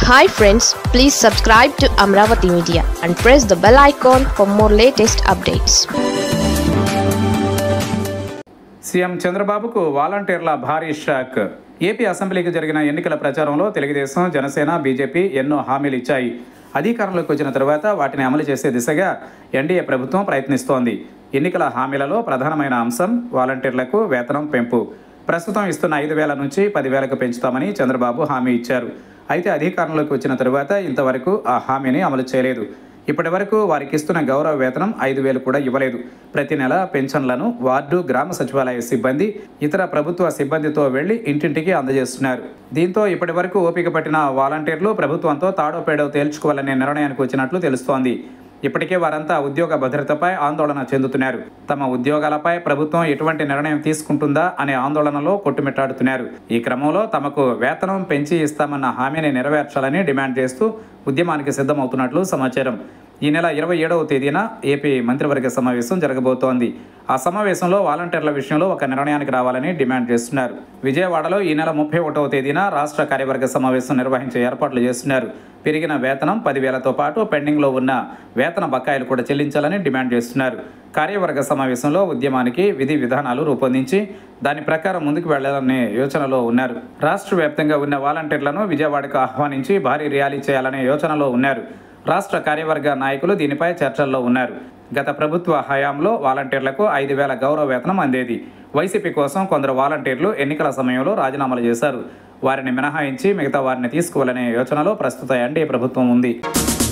hi friends please subscribe to Amaravati media and press the bell icon for more latest updates CM చంద్రబాబుకు వాలంటీర్ల భారీ shock AP అసెంబ్లీకి జరిగిన ఎన్నికల ప్రచారంలో తెలుగుదేశం జనసేన బీజేపీ ఎన్నో హామీలు ఇచ్చాయి అధికారంలోకి వచ్చిన తరువాత వాటిని అమలు చేసే దిశగా ఎన్డీఏ ప్రభుత్వం ప్రయత్నిస్తోంది ఎన్నికల హామీలలో ప్రధానమైన అంశం వాలంటీర్లకు వేతనం పెంపు ప్రస్తుతం ఇస్తున్న ఐదు వేల నుంచి పదివేలకు పెంచుతామని చంద్రబాబు హామీ ఇచ్చారు అయితే అధికారంలోకి వచ్చిన తరువాత ఇంతవరకు ఆ హామీని అమలు చేయలేదు ఇప్పటి వరకు వారికి ఇస్తున్న గౌరవ వేతనం ఐదు వేలు కూడా ఇవ్వలేదు ప్రతి నెల పెన్షన్లను వార్డు గ్రామ సచివాలయ సిబ్బంది ఇతర ప్రభుత్వ సిబ్బందితో వెళ్లి ఇంటింటికి అందజేస్తున్నారు దీంతో ఇప్పటి వరకు ఓపిక పట్టిన వాలంటీర్లు ప్రభుత్వంతో తాడో పేడో తేల్చుకోవాలనే నిర్ణయానికి వచ్చినట్లు తెలుస్తోంది ఇప్పటికే వారంతా ఉద్యోగ భద్రతపై ఆందోళన చెందుతున్నారు తమ ఉద్యోగాలపై ప్రభుత్వం ఎటువంటి నిర్ణయం తీసుకుంటుందా అనే ఆందోళనలో కొట్టుమిట్టాడుతున్నారు ఈ క్రమంలో తమకు వేతనం పెంచి ఇస్తామన్న హామీని నెరవేర్చాలని డిమాండ్ చేస్తూ ఉద్యమానికి సిద్ధమవుతున్నట్లు సమాచారం ఈ నెల ఇరవై ఏడవ తేదీన ఏపీ మంత్రివర్గ సమావేశం జరగబోతోంది ఆ సమావేశంలో వాలంటీర్ల విషయంలో ఒక నిర్ణయానికి రావాలని డిమాండ్ చేస్తున్నారు విజయవాడలో ఈ నెల ముప్పై ఒకటవ తేదీన రాష్ట్ర కార్యవర్గ సమావేశం నిర్వహించే ఏర్పాట్లు చేస్తున్నారు పెరిగిన వేతనం పదివేలతో పాటు పెండింగ్లో ఉన్న వేతన బకాయిలు కూడా చెల్లించాలని డిమాండ్ చేస్తున్నారు కార్యవర్గ సమావేశంలో ఉద్యమానికి విధి విధానాలు రూపొందించి దాని ప్రకారం ముందుకు వెళ్లాలనే యోచనలో ఉన్నారు రాష్ట్ర వ్యాప్తంగా ఉన్న వాలంటీర్లను విజయవాడకు ఆహ్వానించి భారీ ర్యాలీ చేయాలనే యోచనలో ఉన్నారు రాష్ట్ర కార్యవర్గ నాయకులు దీనిపై చర్చల్లో ఉన్నారు గత ప్రభుత్వ హయాంలో వాలంటీర్లకు ఐదు వేల గౌరవ వేతనం అందేది వైసీపీ కోసం కొందరు వాలంటీర్లు ఎన్నికల సమయంలో రాజీనామాలు చేశారు వారిని మినహాయించి మిగతా వారిని తీసుకోవాలనే యోచనలో ప్రస్తుత ఎన్డీఏ ప్రభుత్వం ఉంది